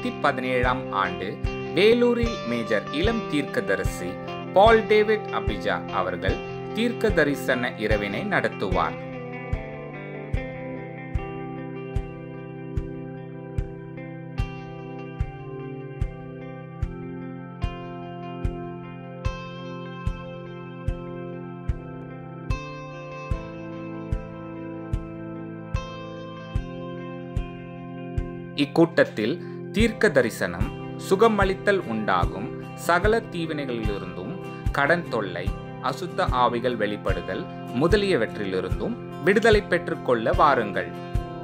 ரெண்டாயிரத்தி பதினேழாம் ஆண்டு வேலூரில் மேஜர் இளம் தீர்க்கதரிசி பால் டேவிட் அபிஜா அவர்கள் தீர்க்க தரிசன இரவினை நடத்துவார் இக்கூட்டத்தில் தீர்க்க தரிசனம் சுகமளித்தல் உண்டாகும் சகல தீவினைகளிலிருந்தும் கடன் தொல்லை அசுத்த ஆவிகள் வெளிப்படுதல் முதலியவற்றிலிருந்தும் விடுதலை பெற்றுக்கொள்ள வாருங்கள்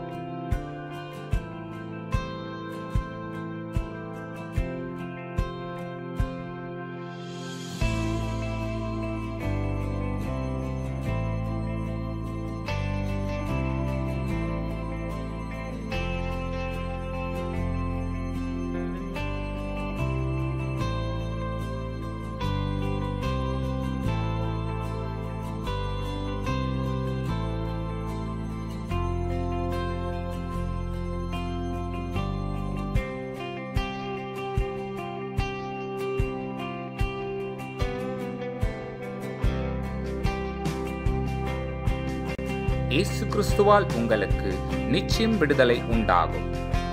இயேசு கிறிஸ்துவால் உங்களுக்கு நிச்சயம் விடுதலை உண்டாகும்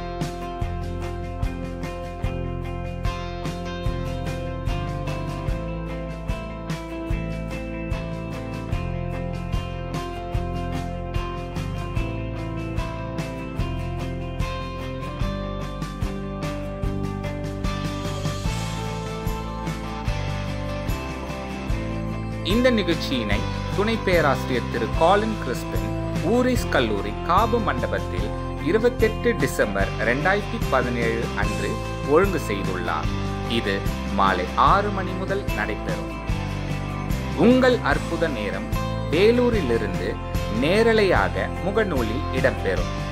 இந்த நிகழ்ச்சியினை துணை பேராசிரியர் திரு காலின் கிறிஸ்பின் ஊரிஸ் கல்லூரி காபு மண்டபத்தில் இருபத்தெட்டு டிசம்பர் ரெண்டாயிரத்தி பதினேழு அன்று ஒழுங்கு செய்துள்ளார் இது மாலை ஆறு மணி முதல் நடைபெறும் உங்கள் அற்புத நேரம் வேலூரிலிருந்து நேரலையாக முகநூலில் இடம்பெறும்